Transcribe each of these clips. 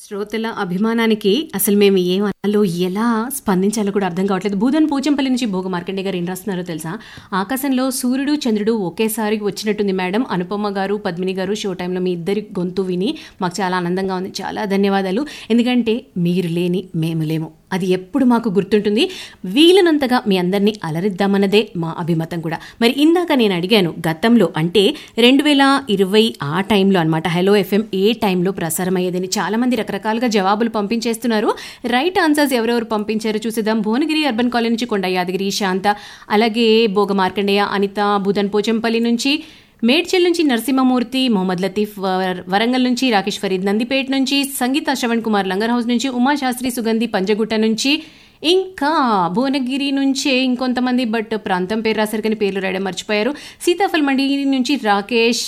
శ్రోతల అభిమానానికి అసలు మేము ఏం అనాలో ఎలా స్పందించాలో కూడా అర్థం కావట్లేదు భూదన్ పోచంపల్లి నుంచి భోగ మార్కండే గారు ఏం రాస్తున్నారో తెలుసా ఆకాశంలో సూర్యుడు చంద్రుడు ఒకేసారి వచ్చినట్టుంది మేడం అనుపమ గారు పద్మిని గారు షో టైంలో మీ ఇద్దరి గొంతు విని మాకు చాలా ఆనందంగా ఉంది చాలా ధన్యవాదాలు ఎందుకంటే మీరు లేని మేము లేము అది ఎప్పుడు మాకు గుర్తుంటుంది వీలునంతగా మీ అందరినీ అలరిద్దామన్నదే మా అభిమతం కూడా మరి ఇందాక నేను అడిగాను గతంలో అంటే రెండు వేల ఇరవై ఆ టైంలో అనమాట హలో ఎఫ్ఎం ఏ టైంలో ప్రసారం అయ్యేదని చాలా మంది రకరకాలుగా జవాబులు పంపించేస్తున్నారు రైట్ ఆన్సర్స్ ఎవరెవరు పంపించారో చూసేద్దాం భువనగిరి అర్బన్ కాలేజ్ నుంచి కొండ యాదగిరి శాంత అలాగే భోగ మార్కండేయ అనిత బుధన్ పోచంపల్లి నుంచి మేడ్చల్ నుంచి నరసింహమూర్తి మొహమ్మద్ లతీఫ్ వర- వరంగల్ నుంచి రాకేష్ ఫరీద్ నందిపేట నుంచి సంగీత శ్రవణ్ కుమార్ లంగర్ హౌస్ నుంచి ఉమాశాస్త్రి సుగంధి పంజగుట్ట నుంచి ఇంకా భువనగిరి నుంచే ఇంకొంతమంది బట్ ప్రాంతం పేరు రాశారు కానీ పేర్లు రాయడం మర్చిపోయారు సీతాఫల్ మండి నుంచి రాకేష్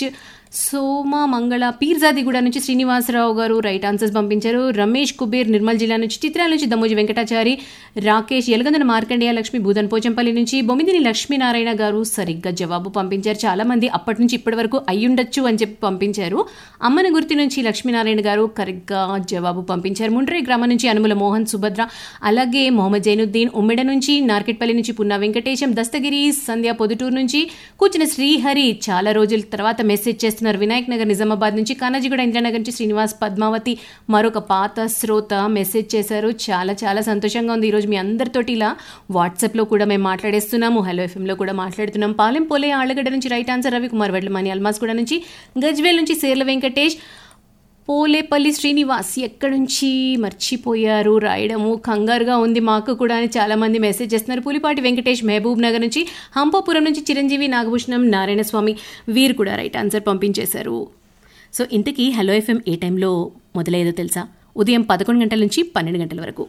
సోమ మంగళ పీర్జాదిగూడ నుంచి శ్రీనివాసరావు గారు రైట్ ఆన్సర్స్ పంపించారు రమేష్ కుబేర్ నిర్మల్ జిల్లా నుంచి చిత్రాల నుంచి దమ్మోజి వెంకటాచారి రాకేష్ ఎలగందన మార్కండేయ లక్ష్మి భూదన్ పోచంపల్లి నుంచి బొమ్మిదిని లక్ష్మీనారాయణ గారు సరిగ్గా జవాబు పంపించారు చాలా మంది అప్పటి నుంచి ఇప్పటి వరకు అయ్యుండొచ్చు అని చెప్పి పంపించారు అమ్మన గుర్తి నుంచి లక్ష్మీనారాయణ గారు కరెక్ట్గా జవాబు పంపించారు ముండ్రే గ్రామం నుంచి అనుముల మోహన్ సుభద్ర అలాగే మొహమ్మద్ జైనుద్దీన్ ఉమ్మెడ నుంచి నార్కెట్పల్లి నుంచి పున్నా వెంకటేశం దస్తగిరి సంధ్య పొదుటూరు నుంచి కూర్చున్న శ్రీహరి చాలా రోజుల తర్వాత మెసేజ్ చేస్తున్నారు వినాయక్ నగర్ నిజామాబాద్ నుంచి కానాజీగూడ ఇంద్రానగర్ నుంచి శ్రీనివాస్ పద్మావతి మరొక పాత శ్రోత మెసేజ్ చేశారు చాలా చాలా సంతోషంగా ఉంది ఈరోజు మీ అందరితోటి ఇలా వాట్సాప్లో కూడా మేము మాట్లాడేస్తున్నాము హలో ఎఫ్ఎంలో కూడా మాట్లాడుతున్నాం పాలెం పోలే ఆళ్ళగడ్డ నుంచి రైట్ ఆన్సర్ రవికుమార్ వడ్లమని అల్మాస్ కూడా నుంచి గజ్వేల్ నుంచి సేర్ల వెంకటేష్ పోలేపల్లి శ్రీనివాస్ ఎక్కడి నుంచి మర్చిపోయారు రాయడము కంగారుగా ఉంది మాకు కూడా అని చాలామంది మెసేజ్ చేస్తున్నారు పులిపాటి వెంకటేష్ మహబూబ్ నగర్ నుంచి హంపాపురం నుంచి చిరంజీవి నాగభూషణం నారాయణ స్వామి వీరు కూడా రైట్ ఆన్సర్ పంపించేశారు సో ఇంతకీ హలో ఎఫ్ఎం ఏ టైంలో మొదలయ్యేదో తెలుసా ఉదయం పదకొండు గంటల నుంచి పన్నెండు గంటల వరకు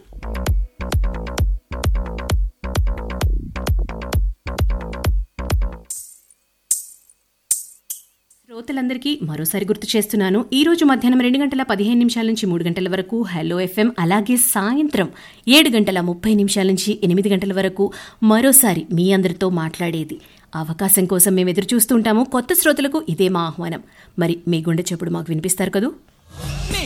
శ్రోతలందరికీ మరోసారి గుర్తు చేస్తున్నాను ఈ రోజు మధ్యాహ్నం రెండు గంటల పదిహేను నిమిషాల నుంచి మూడు గంటల వరకు హలో ఎఫ్ఎం అలాగే సాయంత్రం ఏడు గంటల ముప్పై నిమిషాల నుంచి ఎనిమిది గంటల వరకు మరోసారి మీ అందరితో మాట్లాడేది అవకాశం కోసం మేము ఎదురు చూస్తుంటాము కొత్త శ్రోతలకు ఇదే మా ఆహ్వానం మరి మీ గుండె చెప్పుడు మాకు వినిపిస్తారు కదూ